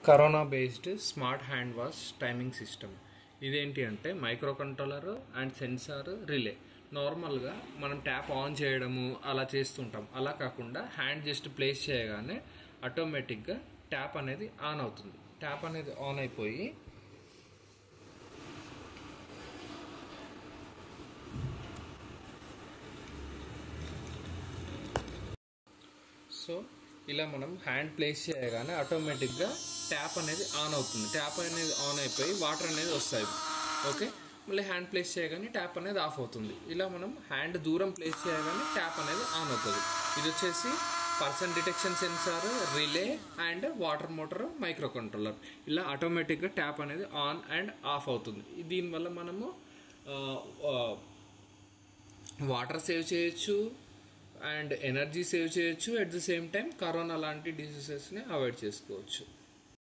corona based smart hand wash timing system ఇదేంటి అంటే microcontroller and sensor relay నార్మల్గా మనం ట్యాప్ ఆన్ చేయడము అలా చేస్తుంటాం అలా కాకుండా హ్యాండ్ జస్ట్ ప్లేస్ చేయగానే ఆటోమేటిక్గా ట్యాప్ అనేది ఆన్ అవుతుంది ట్యాప్ అనేది ఆన్ అయిపోయి సో ఇలా మనం హ్యాండ్ ప్లేస్ చేయగానే ఆటోమేటిక్గా ట్యాప్ అనేది ఆన్ అవుతుంది ట్యాప్ అనేది ఆన్ అయిపోయి వాటర్ అనేది వస్తాయి ఓకే మళ్ళీ హ్యాండ్ ప్లేస్ చేయగానే ట్యాప్ అనేది ఆఫ్ అవుతుంది ఇలా మనం హ్యాండ్ దూరం ప్లేస్ చేయగానే ట్యాప్ అనేది ఆన్ అవుతుంది ఇది వచ్చేసి person detection sensor relay and water motor micro controller ఇలా ఆటోమేటిక్గా ట్యాప్ అనేది ఆన్ అండ్ ఆఫ్ అవుతుంది దీనివల్ల మనము వాటర్ సేవ్ చేయొచ్చు అండ్ ఎనర్జీ సేవ్ చేయొచ్చు at the same time corona లాంటి డిసీజెస్ని అవాయిడ్ చేసుకోవచ్చు